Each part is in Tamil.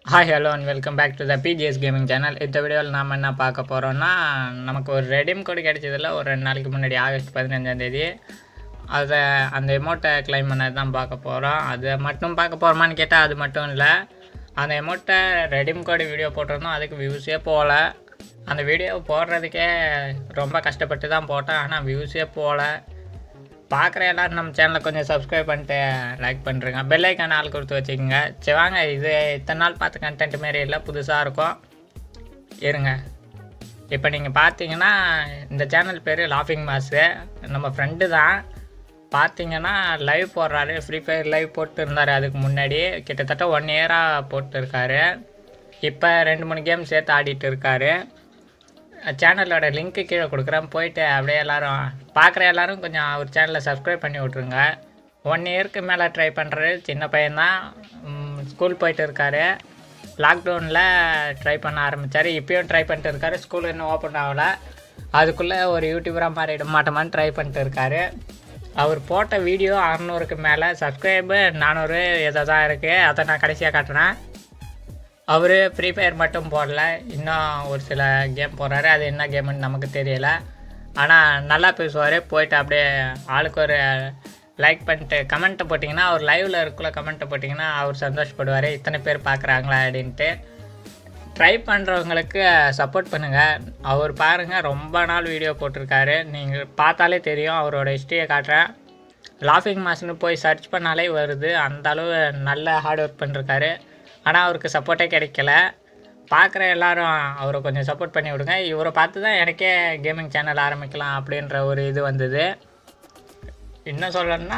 hi hello and welcome back to the BGS gaming channel இந்த வீடியோவில் நாம் என்ன பார்க்க போகிறோம்னா நமக்கு ஒரு ரெடீம் கோடு கிடைச்சதில்ல ஒரு ரெண்டு நாளைக்கு முன்னாடி ஆகஸ்ட் பதினஞ்சாந்தேதி அதை அந்த எமௌண்ட்டை கிளைம் பண்ணது தான் பார்க்க போகிறோம் அதை மட்டும் பார்க்க போகிறோமான்னு கேட்டால் அது மட்டும் இல்லை அந்த எமௌண்ட்டை ரெடீம் கோடு வீடியோ போட்டிருந்தோம் அதுக்கு வியூஸே போகல அந்த வீடியோ போடுறதுக்கே ரொம்ப கஷ்டப்பட்டு தான் போட்டேன் ஆனால் வியூஸே போகல பார்க்குற எல்லாரும் நம்ம சேனலை கொஞ்சம் சப்ஸ்கிரைப் பண்ணிட்டு லைக் பண்ணுறேங்க பெல் ஐக்கான ஆள் கொடுத்து வச்சுக்கோங்க சரி வாங்க இது இத்தனை நாள் பார்த்த கண்டென்ட் மாரி இல்லை புதுசாக இருக்கும் இருங்க இப்போ நீங்கள் பார்த்தீங்கன்னா இந்த சேனல் பேர் லாஃபிங் மாஸு நம்ம ஃப்ரெண்டு தான் பார்த்தீங்கன்னா லைவ் போடுறாரு ஃப்ரீ ஃபயர் லைவ் போட்டு இருந்தார் அதுக்கு முன்னாடி கிட்டத்தட்ட ஒன் இயராக போட்டு இருக்காரு இப்போ ரெண்டு மூணு கேம் சேர்த்து ஆடிட்டு இருக்காரு சேனலோட லிங்க்கு கீழே கொடுக்குறேன் போயிட்டு அப்படியே எல்லாரும் பார்க்குற எல்லாரும் கொஞ்சம் அவர் சேனலை சப்ஸ்கிரைப் பண்ணி விட்ருங்க ஒன் இயருக்கு மேலே ட்ரை பண்ணுறாரு சின்ன பையன்தான் ஸ்கூல் போயிட்டு இருக்காரு லாக்டவுனில் ட்ரை பண்ண ஆரம்பித்தார் இப்பயும் ட்ரை பண்ணிட்டு இருக்காரு ஸ்கூல் இன்னும் ஓப்பன் ஆகலை அதுக்குள்ளே ஒரு யூடியூபராக மாறிட மாட்டோமான்னு ட்ரை பண்ணிட்டு இருக்காரு அவர் போட்ட வீடியோ அறநூறுக்கு மேலே சப்ஸ்கிரைபு நானூறு ஏதோ தான் இருக்குது அதை நான் கடைசியாக காட்டுறேன் அவர் ஃப்ரீ ஃபயர் மட்டும் போடல இன்னும் ஒரு சில கேம் போடுறாரு அது என்ன கேம்னு நமக்கு தெரியல ஆனால் நல்லா பேசுவார் போயிட்டு அப்படியே ஆளுக்கு ஒரு லைக் பண்ணிட்டு கமெண்ட்டை போட்டிங்கன்னா அவர் லைவில் இருக்குள்ள கமெண்ட்டை போட்டிங்கன்னா அவர் சந்தோஷப்படுவார் இத்தனை பேர் பார்க்குறாங்களா அப்படின்ட்டு ட்ரை பண்ணுறவங்களுக்கு சப்போர்ட் பண்ணுங்கள் அவர் பாருங்கள் ரொம்ப நாள் வீடியோ போட்டிருக்காரு நீங்கள் பார்த்தாலே தெரியும் அவரோட ஹிஸ்ட்ரியை காட்டுறேன் லாஃபிங் மாஸ்னு போய் சர்ச் பண்ணாலே வருது அந்த அளவு நல்ல ஹார்ட் ஒர்க் பண்ணிருக்காரு ஆனால் அவருக்கு சப்போர்ட்டே கிடைக்கல பார்க்குற எல்லாரும் அவரை கொஞ்சம் சப்போர்ட் பண்ணி விடுங்க இவரை பார்த்து தான் எனக்கே கேமிங் சேனல் ஆரம்பிக்கலாம் அப்படின்ற ஒரு இது வந்தது இன்னும் சொல்லணும்னா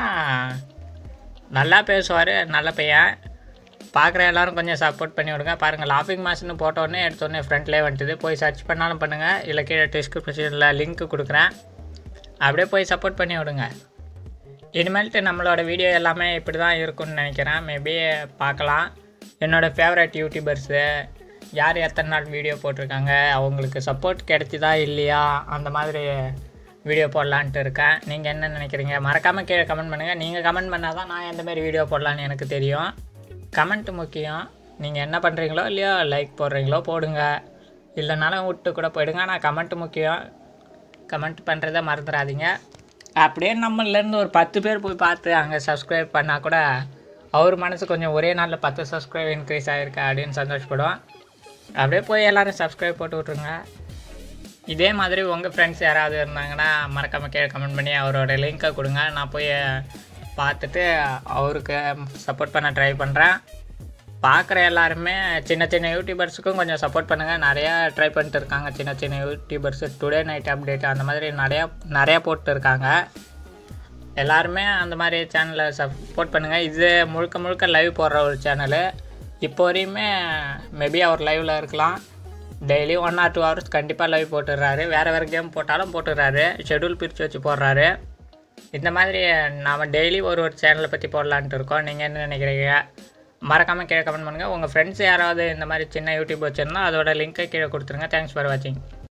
நல்லா பேசுவார் நல்ல பையன் பார்க்குற எல்லாரும் கொஞ்சம் சப்போர்ட் பண்ணி விடுங்க பாருங்கள் லாஃபிங் மாஸ்னு போட்டோடனே எடுத்தோடனே ஃப்ரண்ட்லேயே வந்துட்டுது போய் சர்ச் பண்ணாலும் பண்ணுங்கள் இல்லை கீழே டிஸ்கிரிப்ஷனில் லிங்க் கொடுக்குறேன் அப்படியே போய் சப்போர்ட் பண்ணி விடுங்க இனிமேல்ட்டு நம்மளோட வீடியோ எல்லாமே இப்படி தான் இருக்கும்னு நினைக்கிறேன் மேபி பார்க்கலாம் என்னோடய ஃபேவரட் யூடியூபர்ஸு யார் எத்தனை நாள் வீடியோ போட்டிருக்காங்க அவங்களுக்கு சப்போர்ட் கிடைச்சிதா இல்லையா அந்த மாதிரி வீடியோ போடலான்ட்டு இருக்கேன் நீங்கள் என்ன நினைக்கிறீங்க மறக்காமல் கீழே கமெண்ட் பண்ணுங்கள் நீங்கள் கமெண்ட் பண்ணால் தான் நான் எந்த மாதிரி வீடியோ போடலான்னு எனக்கு தெரியும் கமெண்ட் முக்கியம் நீங்கள் என்ன பண்ணுறீங்களோ இல்லையோ லைக் போடுறீங்களோ போடுங்க இல்லைனாலும் விட்டு கூட போயிடுங்க ஆனால் கமெண்ட் முக்கியம் கமெண்ட் பண்ணுறத மறந்துடாதீங்க அப்படியே நம்மளேருந்து ஒரு பத்து பேர் போய் பார்த்து அங்கே சப்ஸ்கிரைப் பண்ணால் கூட அவர் மனசு கொஞ்சம் ஒரே நாளில் பத்து சப்ஸ்கிரைப் இன்க்ரீஸ் ஆகிருக்கு அப்படின்னு சந்தோஷப்படுவோம் அப்படியே போய் எல்லோரும் சப்ஸ்கிரைப் போட்டு விட்ருங்க இதே மாதிரி உங்கள் ஃப்ரெண்ட்ஸ் யாராவது இருந்தாங்கன்னா மறக்காமல் கீழே கமெண்ட் பண்ணி அவரோட லிங்க்கை கொடுங்க நான் போய் பார்த்துட்டு அவருக்கு சப்போர்ட் பண்ண ட்ரை பண்ணுறேன் பார்க்குற எல்லாருமே சின்ன சின்ன யூடியூபர்ஸுக்கும் கொஞ்சம் சப்போர்ட் பண்ணுங்கள் நிறையா ட்ரை பண்ணிட்டு இருக்காங்க சின்ன சின்ன யூடியூபர்ஸு டுடே நைட் அப்டேட் அந்த மாதிரி நிறையா நிறையா போட்டு இருக்காங்க எல்லாருமே அந்த மாதிரி சேனலை சப்போர்ட் பண்ணுங்கள் இது முழுக்க முழுக்க லைவ் போடுற ஒரு சேனலு இப்போ வரையுமே மேபி அவர் லைவில் இருக்கலாம் daily one or two hours கண்டிப்பாக லைவ் போட்டுடுறாரு வேறு வேறு கேம் போட்டாலும் போட்டுடுறாரு ஷெடியூல் பிரித்து வச்சு போடுறாரு இந்த மாதிரி நாம் டெய்லி ஒரு ஒரு சேனலை பற்றி போடலான்ட்டு இருக்கோம் நீங்கள் என்ன நினைக்கிறீங்க மறக்காமல் கீழே கமெண்ட் பண்ணுங்கள் உங்கள் ஃப்ரெண்ட்ஸ் யாராவது இந்த மாதிரி சின்ன யூடியூப் வச்சுருந்தா அதோட லிங்க்கை கீழே கொடுத்துருங்க தேங்க்ஸ் ஃபார் வாட்சிங்